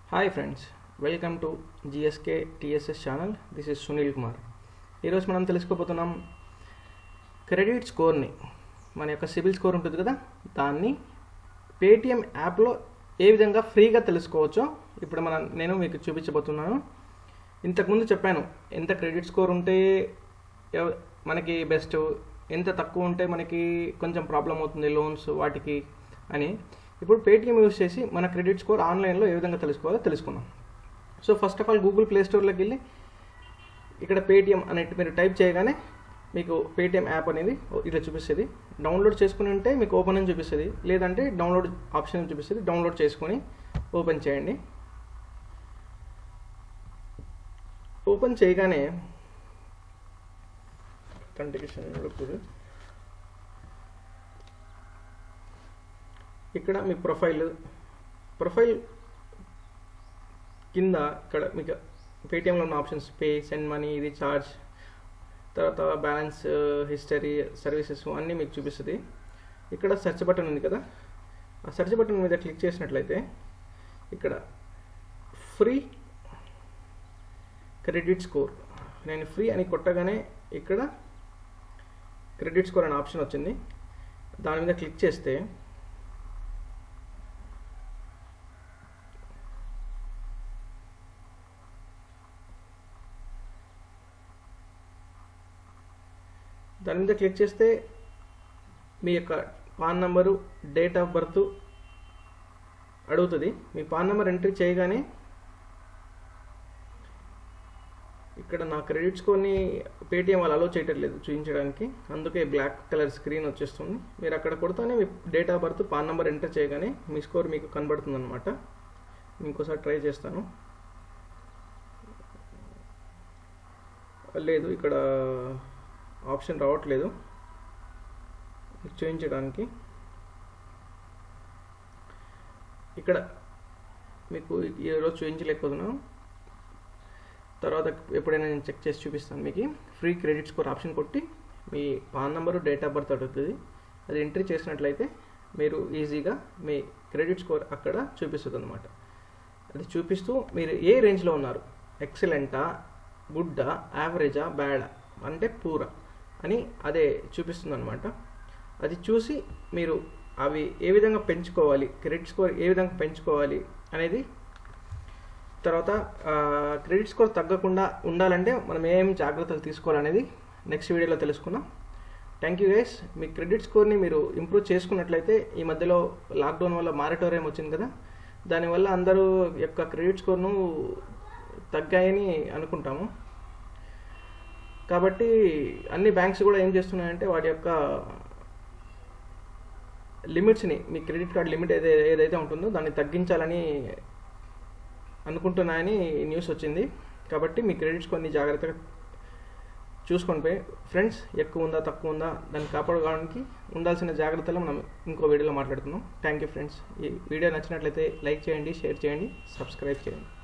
hi friends welcome to GSK TSS channel this is Sunil Kumar ఈరోజు మనం తెలుసుకోబోతున్నాం క్రెడిట్ స్కోర్ని మన యొక్క సిబిల్ స్కోర్ ఉంటుంది కదా దాన్ని పేటిఎం యాప్లో ఏ విధంగా ఫ్రీగా తెలుసుకోవచ్చో ఇప్పుడు మనం నేను మీకు చూపించబోతున్నాను ఇంతకుముందు చెప్పాను ఎంత క్రెడిట్ స్కోర్ ఉంటే ఎవ- మనకి బెస్ట్ ఎంత తక్కువ ఉంటే మనకి కొంచెం ప్రాబ్లం అవుతుంది లోన్స్ వాటికి అని ఇప్పుడు పేటిఎం యూస్ చేసి మన క్రెడిట్ స్కోర్ ఆన్లైన్లో ఏ విధంగా తెలుసుకోవాలో తెలుసుకుందాం so first of all Google play స్టోర్లోకి వెళ్ళి ఇక్కడ పేటిఎం అనేది మీరు టైప్ చేయగానే మీకు పేటిఎం యాప్ అనేది ఇట్లా చూపిస్తుంది డౌన్లోడ్ చేసుకుని ఉంటే మీకు ఓపెన్ అని చూపిస్తుంది లేదంటే డౌన్లోడ్ ఆప్షన్ అని చూపిస్తుంది డౌన్లోడ్ చేసుకొని ఓపెన్ చేయండి ఓపెన్ చేయగానే కంటిన్యూషన్ నడుపుతుంది ఇక్కడ మీ ప్రొఫైల్ ప్రొఫైల్ కింద ఇక్కడ మీకు పేటిఎంలో ఉన్న options pay send money recharge తర్వాత బ్యాలెన్స్ హిస్టరీ సర్వీసెస్ అన్నీ మీకు చూపిస్తుంది ఇక్కడ సెర్చ్ బటన్ ఉంది కదా ఆ సెర్చ్ బటన్ మీద క్లిక్ చేసినట్లయితే ఇక్కడ ఫ్రీ క్రెడిట్ స్కోర్ నేను ఫ్రీ అని కొట్టగానే ఇక్కడ క్రెడిట్ స్కోర్ అనే ఆప్షన్ వచ్చింది దాని మీద క్లిక్ చేస్తే దాని మీద క్లిక్ చేస్తే మీ యొక్క PAN number date of birth అడుగుతుంది మీ పాన్ నెంబర్ ఎంట్రీ చేయగానే ఇక్కడ నా క్రెడిట్ స్కోర్ని పేటిఎం వాళ్ళు అలో చేయటం లేదు చూపించడానికి అందుకే బ్లాక్ కలర్ స్క్రీన్ వచ్చేస్తుంది మీరు అక్కడ కొడతానే మీ date of birth PAN number enter చేయగానే మీ స్కోర్ మీకు కనబడుతుంది అనమాట ఇంకోసారి ట్రై చేస్తాను లేదు ఇక్కడ ఆప్షన్ రావట్లేదు చూపించడానికి ఇక్కడ మీకు ఈరోజు చూపించలేకపోతున్నాను తర్వాత ఎప్పుడైనా నేను చెక్ చేసి చూపిస్తాను మీకు ఫ్రీ క్రెడిట్ స్కోర్ ఆప్షన్ కొట్టి మీ PAN number date of birth అడుగుతుంది అది ఎంట్రీ చేసినట్లయితే మీరు ఈజీగా మీ క్రెడిట్ స్కోర్ అక్కడ చూపిస్తుంది అనమాట అది చూపిస్తూ మీరు ఏ రేంజ్లో ఉన్నారు ఎక్సలెంటా గుడ్డా యావరేజా బ్యాడా అంటే పూరా అని అదే చూపిస్తుంది అనమాట అది చూసి మీరు అవి ఏ విధంగా పెంచుకోవాలి క్రెడిట్ స్కోర్ ఏ విధంగా పెంచుకోవాలి అనేది తర్వాత క్రెడిట్ స్కోర్ తగ్గకుండా ఉండాలంటే మనం ఏం జాగ్రత్తలు తీసుకోవాలనేది నెక్స్ట్ వీడియోలో తెలుసుకుందాం థ్యాంక్ యూ గైస్ మీ క్రెడిట్ స్కోర్ని మీరు ఇంప్రూవ్ చేసుకున్నట్లయితే ఈ మధ్యలో లాక్డౌన్ వల్ల మారిటోరియం వచ్చింది కదా దానివల్ల అందరూ యొక్క క్రెడిట్ స్కోర్ను తగ్గాయని అనుకుంటాము కాబట్టి అన్ని బ్యాంక్స్ కూడా ఏం చేస్తున్నాయంటే వాటి యొక్క లిమిట్స్ని మీ క్రెడిట్ కార్డ్ లిమిట్ ఏదై ఏదైతే ఉంటుందో దాన్ని తగ్గించాలని అనుకుంటున్నాయని న్యూస్ వచ్చింది కాబట్టి మీ క్రెడిట్స్ కొన్ని జాగ్రత్తగా చూసుకొని పోయి ఫ్రెండ్స్ ఎక్కువ ఉందా తక్కువ ఉందా దాన్ని కాపాడుకోవడానికి ఉండాల్సిన జాగ్రత్తలు మనం ఇంకో వీడియోలో మాట్లాడుకుందాం థ్యాంక్ యూ ఫ్రెండ్స్ ఈ వీడియో నచ్చినట్లయితే లైక్ చేయండి షేర్ చేయండి సబ్స్క్రైబ్ చేయండి